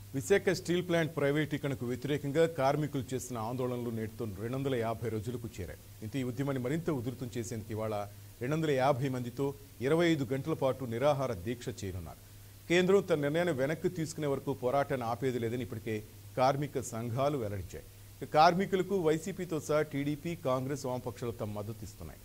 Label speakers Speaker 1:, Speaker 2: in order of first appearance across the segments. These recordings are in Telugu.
Speaker 1: విశాఖ స్టీల్ ప్లాంట్ ప్రైవేటీకరణకు వ్యతిరేకంగా కార్మికులు చేసిన ఆందోళనలు నేటితో రెండు వందల యాభై రోజులకు చేరాయి ఇంత ఈ ఉద్యమాన్ని మరింత ఉధృతం చేసేందుకు ఇవాళ రెండు వందల యాభై మందితో ఇరవై ఐదు గంటల పాటు నిరాహార దీక్ష చేయనున్నారు కేంద్రం తన నిర్ణయాన్ని వెనక్కి తీసుకునే వరకు పోరాటాన్ని ఆపేది లేదని ఇప్పటికే కార్మిక సంఘాలు వెల్లడించాయి ఇక కార్మికులకు వైసీపీతో సహా టీడీపీ కాంగ్రెస్ వామపక్షాలు తమ మద్దతు ఇస్తున్నాయి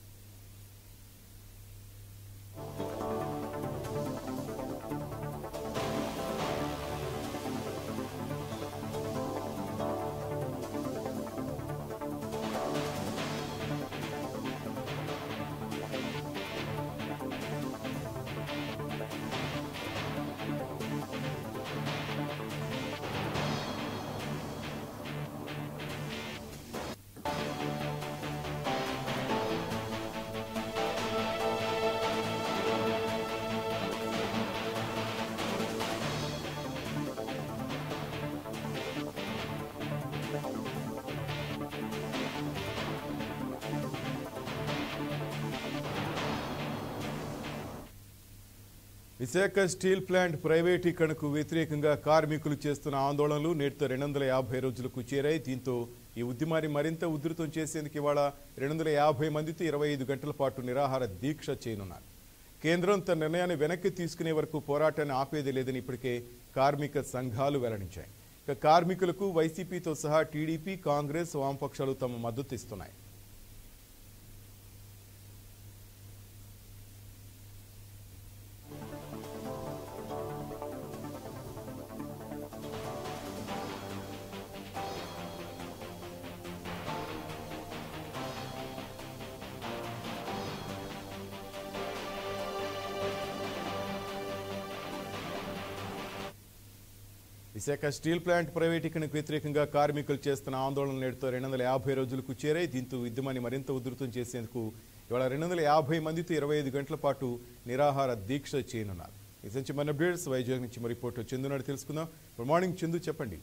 Speaker 1: విశాఖ స్టీల్ ప్లాంట్ ప్రైవేటీకరణకు వ్యతిరేకంగా కార్మికులు చేస్తున్న ఆందోళనలు నేటితో రెండు వందల యాభై రోజులకు చేరాయి దీంతో ఈ ఉద్యమాన్ని మరింత ఉధృతం చేసేందుకు ఇవాళ రెండు వందల యాభై మందితో ఇరవై ఐదు గంటల పాటు నిరాహార దీక్ష చేయనున్నారు కేంద్రం తన నిర్ణయాన్ని వెనక్కి తీసుకునే వరకు పోరాటాన్ని ఆపేది లేదని ఇప్పటికే కార్మిక సంఘాలు వెల్లడించాయి ఇక కార్మికులకు వైసీపీతో సహా టీడీపీ కాంగ్రెస్ వామపక్షాలు తమ మద్దతు ఇస్తున్నాయి విశాఖ స్టీల్ ప్లాంట్ ప్రైవేటీకరణకు వ్యతిరేకంగా కార్మికులు చేస్తున్న ఆందోళన నేడుతో రెండు వందల యాభై రోజులకు చేరాయి దీంతో ఉద్యమాన్ని మరింత ఉధృతం చేసేందుకు ఇవాళ రెండు వందల యాభై మందితో ఇరవై ఐదు గంటల పాటు నిరాహార దీక్ష చేయనున్నారు ఇది నుంచి మన అప్డేట్స్ వైజాగ్ నుంచి మరి రిపోర్ట్ చందునాడు తెలుసుకుందాం గుడ్ మార్నింగ్ చందు చెప్పండి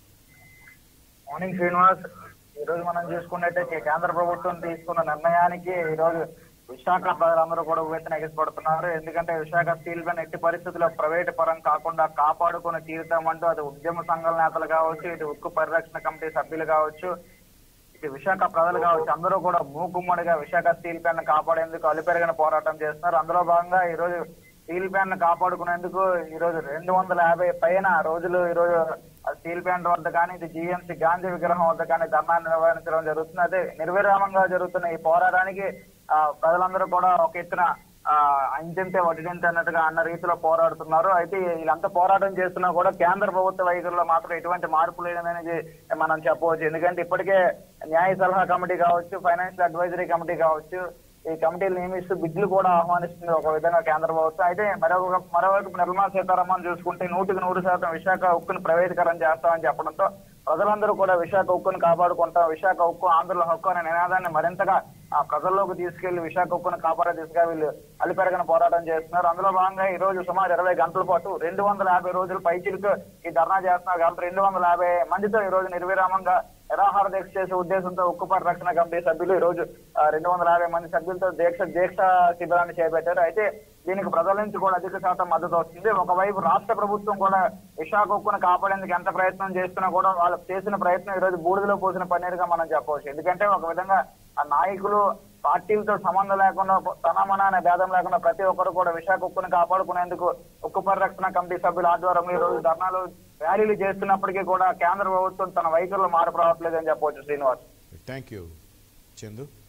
Speaker 2: మార్నింగ్ శ్రీనివాస్ ఈ రోజు మనం చూసుకున్నట్టయితే కేంద్ర ప్రభుత్వం తీసుకున్న నిర్ణయానికి ఈ రోజు విశాఖ ప్రజలందరూ కూడా ఉవ్వెత్తున ఎగిసిపడుతున్నారు ఎందుకంటే విశాఖ స్టీల్ ప్లాంట్ ఎట్టి పరిస్థితుల్లో ప్రైవేట్ పరం కాకుండా కాపాడుకుని తీరుతామంటూ అది ఉద్యమ సంఘాల నేతలు కావచ్చు ఇటు ఉక్కు పరిరక్షణ కమిటీ సభ్యులు కావచ్చు ఇటు విశాఖ ప్రజలు కావచ్చు అందరూ కూడా మూకుమ్మడిగా విశాఖ స్టీల్ ప్లాంట్ కాపాడేందుకు అలుపెరగిన పోరాటం చేస్తున్నారు అందులో భాగంగా ఈ రోజు స్టీల్ ప్లాంట్ కాపాడుకునేందుకు ఈ రోజు రెండు వందల యాభై పైన రోజులు ఈ రోజు ఆ స్టీల్ ప్లాంట్ వద్ద కానీ ఇది జిఎంసీ గాంధీ విగ్రహం వద్ద కానీ ధర్నా నిర్వహించడం జరుగుతుంది అదే నిర్విరామంగా జరుగుతున్న ఈ పోరాటానికి ఆ, ప్రజలందరూ కూడా ఒక ఎత్తున ఆ, అంచెంతే వడ్డింతే అన్నట్టుగా అన్న రీతిలో పోరాడుతున్నారు అయితే వీళ్ళంతా పోరాటం చేస్తున్నా కూడా కేంద్ర ప్రభుత్వ వైఖరిలో మాత్రం ఎటువంటి మార్పు లేదనేది మనం చెప్పవచ్చు ఎందుకంటే ఇప్పటికే న్యాయ సలహా కమిటీ కావచ్చు ఫైనాన్షియల్ అడ్వైజరీ కమిటీ కావచ్చు ఈ కమిటీలు నియమిస్తూ బిడ్లు కూడా ఆహ్వానిస్తుంది ఒక విధంగా కేంద్ర ప్రభుత్వం అయితే మరొక మరోవైపు నిర్మలా సీతారామన్ చూసుకుంటే నూటికి నూరు శాతం విశాఖ ఉక్కును ప్రైవేటీకరణ చేస్తామని చెప్పడంతో ప్రజలందరూ కూడా విశాఖ ఉక్కును కాపాడుకుంటాం విశాఖ ఉక్కు ఆంధ్రుల హక్కు అనే నినాదాన్ని మరింతగా ఆ ప్రజల్లోకి తీసుకెళ్లి విశాఖ ఉక్కును కాపాడే దిశగా వీళ్ళు అలిపెరగన పోరాటం చేస్తున్నారు అందులో భాగంగా ఈ రోజు సుమారు ఇరవై గంటల పాటు రెండు వందల యాభై రోజులు పైచిలకు ఈ ధర్నా చేస్తున్నారు కాబట్టి రెండు వందల యాభై మందితో ఈ రోజు నిర్విరామంగా నిరాహార దీక్ష చేసే ఉద్దేశంతో ఉక్కు పరిరక్షణ కమిటీ సభ్యులు ఈ రోజు రెండు వందల యాభై మంది సభ్యులతో దీక్ష దీక్ష శిబిరాన్ని చేపట్టారు అయితే దీనికి ప్రజల నుంచి కూడా అధిక శాతం మద్దతు వస్తుంది ఒకవైపు రాష్ట్ర ప్రభుత్వం కూడా విశాఖ ఉక్కును కాపాడేందుకు ఎంత ప్రయత్నం చేస్తున్నా కూడా వాళ్ళు చేసిన ప్రయత్నం ఈ రోజు బూడిదలో పోసిన పన్నీరుగా మనం చెప్పవచ్చు ఎందుకంటే ఒక విధంగా ఆ నాయకులు పార్టీలతో సంబంధం లేకుండా తనమన అనే భేదం లేకుండా ప్రతి ఒక్కరు కూడా విశాఖ ఉక్కును కాపాడుకునేందుకు ఉక్కు పరిరక్షణ కమిటీ సభ్యుల ఆధ్వర్యంలో ఈ రోజు ధర్నాలు ర్యాలీలు చేస్తున్నప్పటికీ కూడా కేంద్ర ప్రభుత్వం తన వైఖరిలో మార్పు రావట్లేదని చెప్పవచ్చు శ్రీనివాస్
Speaker 1: థ్యాంక్ యూ చందు